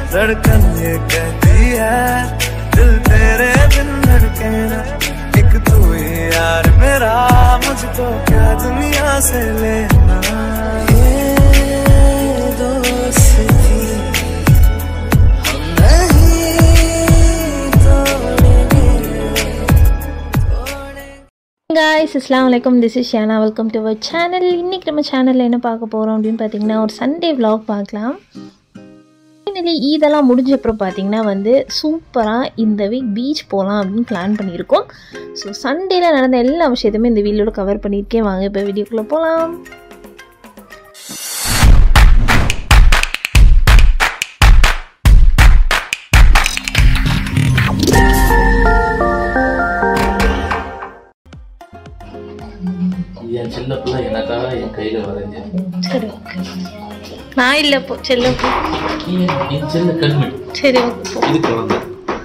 धड़कन ये कहती है दिल तेरे बिन धड़के ना एक तू ही यार मेरा मुझको क्या दुनिया से लेना ये दोस्ती हम नहीं तोड़ेंगे guys அஸ்லாம் வலைக்கம் this is Shana welcome to our channel இன்றைக்கி நம்ம சேனலில் என்ன பார்க்க போகிறோம் அப்படின்னு பார்த்தீங்கன்னா ஒரு சண்டே vlog பார்க்கலாம் ஃபைனலி இதெல்லாம் முடிஞ்ச அப்புறம் பார்த்தீங்கன்னா வந்து சூப்பராக இந்த வீக் பீச் போகலாம் அப்படின்னு பிளான் பண்ணியிருக்கோம் ஸோ சண்டேல நடந்த எல்லா விஷயத்தையுமே இந்த வீடியோட கவர் பண்ணியிருக்கேன் வாங்க இப்போ வீடியோக்குள்ளே போகலாம் என் சின்ன பிள்ளை எனக்காக என் கையில வரைஞ்சேன் சரி ஓகே நான் இல்லை போ செல்ல போ என் என் சின்ன கண்மணி சரி ஓகே போ இது குழந்தை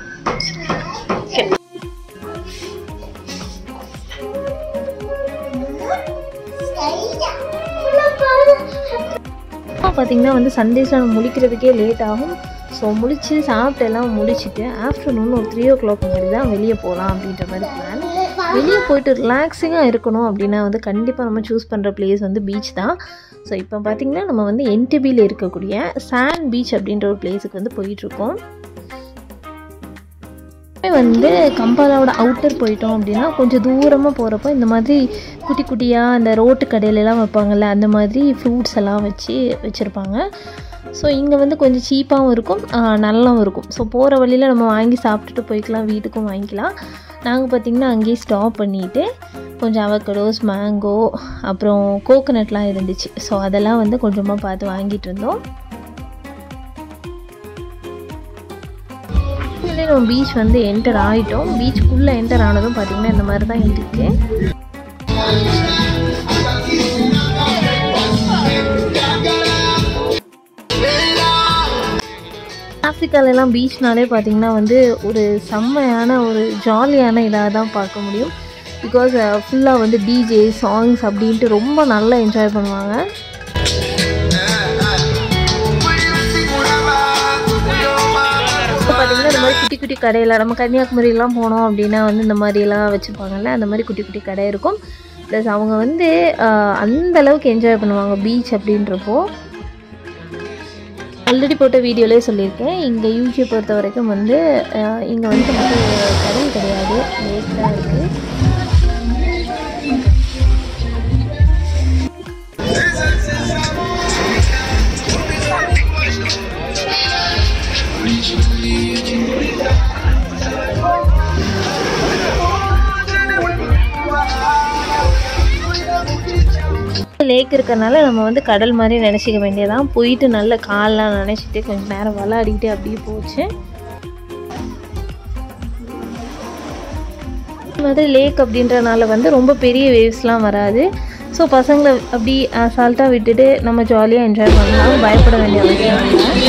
பார்த்தீங்கன்னா வந்து சண்டேஸில் நம்ம முழிக்கிறதுக்கே லேட் ஆகும் ஸோ முழிச்சு சாப்பிட்டு எல்லாம் முடிச்சுட்டு ஆஃப்டர்நூன் ஒரு த்ரீ ஓ கிளாக் மாதிரி தான் வெளியே போகலாம் அப்படின்ற மாதிரி பிளான் வெளியே போயிட்டு ரிலாக்ஸிங்காக இருக்கணும் அப்படின்னா வந்து கண்டிப்பாக நம்ம சூஸ் பண்ணுற பிளேஸ் வந்து பீச் தான் ஸோ இப்போ பார்த்திங்கன்னா நம்ம வந்து என்டிபியில் இருக்கக்கூடிய சாண்ட் பீச் அப்படின்ற ஒரு பிளேஸுக்கு வந்து போயிட்டுருக்கோம் வந்து கம்பாலாவோட அவுட்டர் போயிட்டோம் அப்படின்னா கொஞ்சம் தூரமாக போகிறப்போ இந்த மாதிரி குட்டி குட்டியாக அந்த ரோட்டு கடையிலலாம் வைப்பாங்கள்ல அந்த மாதிரி ஃப்ரூட்ஸ் எல்லாம் வச்சு வச்சுருப்பாங்க ஸோ இங்கே வந்து கொஞ்சம் சீப்பாகவும் இருக்கும் ஆஹ் நல்லாவும் இருக்கும் ஸோ போகிற வழியில் நம்ம வாங்கி சாப்பிட்டுட்டு போய்க்கலாம் வீட்டுக்கும் வாங்கிக்கலாம் நாங்கள் பார்த்திங்கன்னா அங்கேயே ஸ்டாப் பண்ணிவிட்டு கொஞ்சம் அவக்கடோஸ் மேங்கோ அப்புறம் கோகனட்லாம் இருந்துச்சு ஸோ அதெல்லாம் வந்து கொஞ்சமாக பார்த்து வாங்கிட்டு இருந்தோம் இதுலேயே நம்ம பீச் வந்து என்டர் ஆகிட்டோம் பீச்சுக்குள்ளே என்டர் ஆனதும் பார்த்திங்கன்னா இந்த மாதிரி தான் இருக்குது ஆஃப்ரிக்காலெல்லாம் பீச்னாலே பார்த்திங்கன்னா வந்து ஒரு செம்மையான ஒரு ஜாலியான இதாக தான் பார்க்க முடியும் பிகாஸ் ஃபுல்லாக வந்து டிஜே சாங்ஸ் அப்படின்ட்டு ரொம்ப நல்லா என்ஜாய் பண்ணுவாங்க இப்போ பார்த்தீங்கன்னா இந்த மாதிரி குட்டி குட்டி கடையில் நம்ம கன்னியாகுமரிலாம் போனோம் அப்படின்னா வந்து இந்த மாதிரிலாம் வச்சுருப்பாங்கல்ல அந்த மாதிரி குட்டி குட்டி கடை இருக்கும் ப்ளஸ் அவங்க வந்து ஆஹ், அந்த அளவுக்கு என்ஜாய் பண்ணுவாங்க பீச் அப்படின்றப்போ ஆல்ரெடி போட்ட வீடியோலேயே சொல்லியிருக்கேன் இங்கே யூகே பொறுத்த வரைக்கும் வந்து இங்கே வந்து நமக்கு கடல் கிடையாது லேக் தான் இருக்குது லேக் இருக்கறனால நம்ம வந்து கடல் மாதிரி நினச்சிக்க வேண்டியதான் போயிட்டு நல்ல கால்லாம் நினச்சிட்டு கொஞ்சம் நேரம் விளாடிக்கிட்டு அப்படியே போச்சு இந்த மாதிரி லேக் அப்படின்றனால வந்து ரொம்ப பெரிய வேவ்ஸ்லாம் வராது ஸோ பசங்களை அப்படி அசால்ட்டாக விட்டுட்டு நம்ம ஜாலியாக என்ஜாய் பண்ணலாம் பயப்பட வேண்டிய அவசியம் இல்லை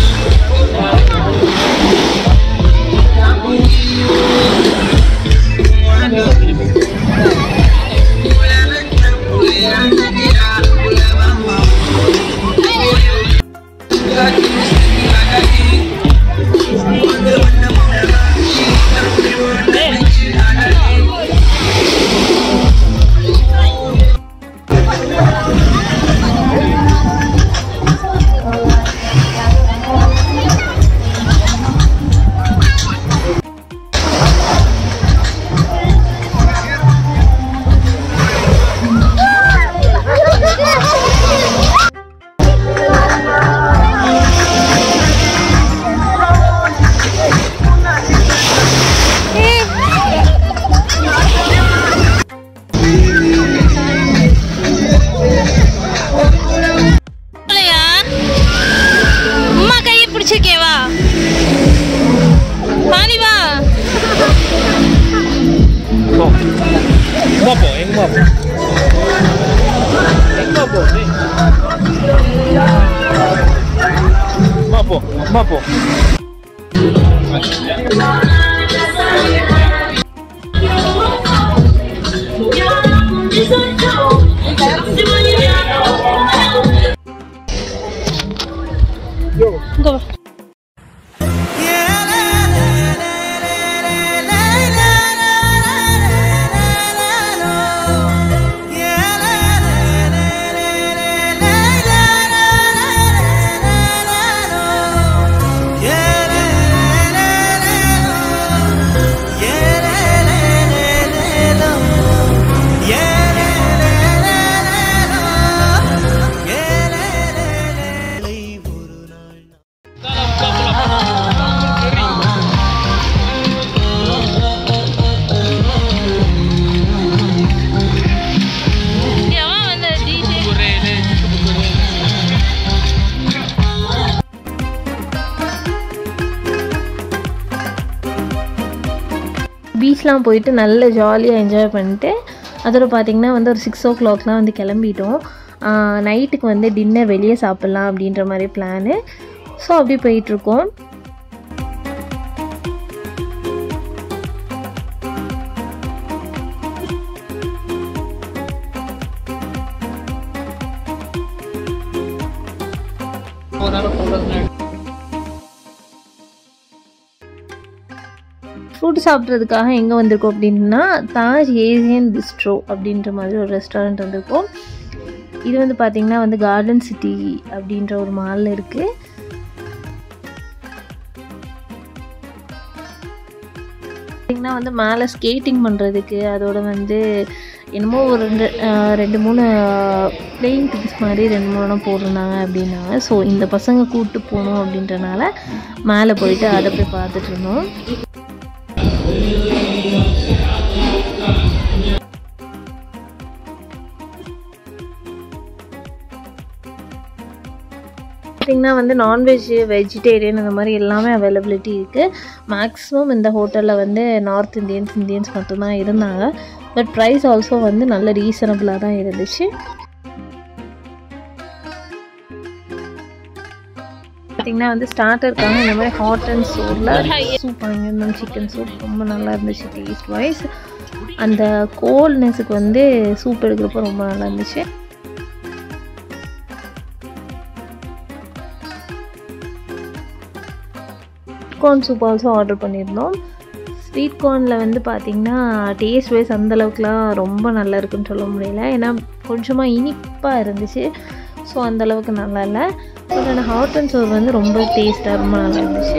போலையா அம்மா கையை பிடிச்சிருக்கே வா பாணி வா Mapo, en mapo. En mapo, sí. Mapo, mapo. இங்க வா பீச்லாம் போயிட்டு நல்ல ஜாலியாக என்ஜாய் பண்ணிட்டு அதோட பார்த்திங்கன்னா வந்து ஒரு சிக்ஸ் ஓ கிளாக்லாம் வந்து கிளம்பிட்டோம் நைட்டுக்கு வந்து டின்னர் வெளியே சாப்பிட்லாம் அப்படின்ற மாதிரி பிளானு ஸோ அப்படி போயிட்டுருக்கோம் ஃபுட் சாப்பிட்றதுக்காக எங்கே வந்திருக்கோம் அப்படின்னா தாஜ் ஏசியன் பிஸ்ட்ரோ அப்படின்ற மாதிரி ஒரு ரெஸ்டாரண்ட் வந்திருக்கோம் இது வந்து பார்த்திங்கன்னா வந்து கார்டன் சிட்டி அப்படின்ற ஒரு மாலில் இருக்குது பார்த்திங்கன்னா வந்து மேலே ஸ்கேட்டிங் பண்ணுறதுக்கு அதோட வந்து என்னமோ ஒரு ரெண்டு அஹ், ரெண்டு மூணு பிளேயிங் திங்ஸ் மாதிரி ரெண்டு மூணு போட்டிருந்தாங்க அப்படின்னாங்க ஸோ இந்த பசங்க கூப்பிட்டு போகணும் அப்படின்றனால மேலே போயிட்டு அதை போய் பார்த்துட்டு இருந்தோம் பார்த்திங்கன்னா வந்து நான்வெஜ் வெஜிடேரியன் அந்த மாதிரி எல்லாமே அவைலபிலிட்டி இருக்குது மேக்ஸிமம் இந்த ஹோட்டலில் வந்து நார்த் இந்தியன்ஸ் இந்தியன்ஸ் மட்டும்தான் இருந்தாங்க பட் ப்ரைஸ் ஆல்சோ வந்து நல்ல ரீசனபிளாக தான் இருந்துச்சு பார்த்திங்கன்னா வந்து ஸ்டார்டருக்காக இந்த மாதிரி ஹாட் அண்ட் சூப்பில் சூப் வாங்கியிருந்தோம் சிக்கன் சூப் ரொம்ப நல்லா இருந்துச்சு டேஸ்ட் வைஸ் அந்த கோல்ட்னஸுக்கு வந்து சூப் எடுக்கிறப்போ ரொம்ப நல்லா இருந்துச்சு கார்ன் சூப் ஆல்சோ ஆர்டர் பண்ணியிருந்தோம் ஸ்வீட் கார்னில் வந்து பார்த்திங்கன்னா டேஸ்ட் வைஸ் அந்தளவுக்குலாம் ரொம்ப நல்லா இருக்குன்னு சொல்ல முடியல ஏன்னா கொஞ்சமாக இனிப்பாக இருந்துச்சு ஸோ அந்தளவுக்கு நல்லா இல்லை பட் ஆனால் ஹாட் அண்ட் சோர் வந்து ரொம்ப டேஸ்ட்டாக ரொம்ப நல்லா இருந்துச்சு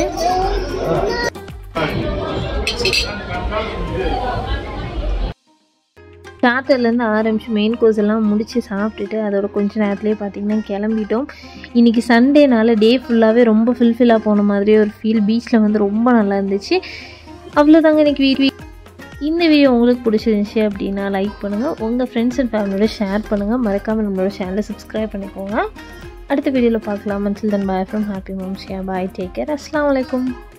ஸ்டார்டர்லேருந்து ஆரம்பித்து மெயின் கோர்ஸ் எல்லாம் முடித்து சாப்பிட்டுட்டு அதோட கொஞ்ச நேரத்துலேயே பார்த்திங்கன்னா கிளம்பிட்டோம் இன்றைக்கி சண்டேனால டே ஃபுல்லாகவே ரொம்ப ஃபில்ஃபில்லாக போன மாதிரி ஒரு ஃபீல் பீச்சில் வந்து ரொம்ப நல்லா இருந்துச்சு அவ்வளோதாங்க இன்றைக்கி வீட் இந்த வீடியோ உங்களுக்கு பிடிச்சிருந்துச்சி அப்படின்னா லைக் பண்ணுங்கள் உங்கள் ஃப்ரெண்ட்ஸ் அண்ட் ஃபேமிலியோட ஷேர் பண்ணுங்கள் மறக்காமல் நம்மளோட சேனலை சப்ஸ்கிரைப் பண்ணிக்கோங்க அடுத்த வீடியோவில் பார்க்கலாம் மன்சில் தன் பாய் ஃப்ரம் ஹாப்பி மம்ஷியா பாய் டேக் கேர் அஸ்லாம் வலைக்கம்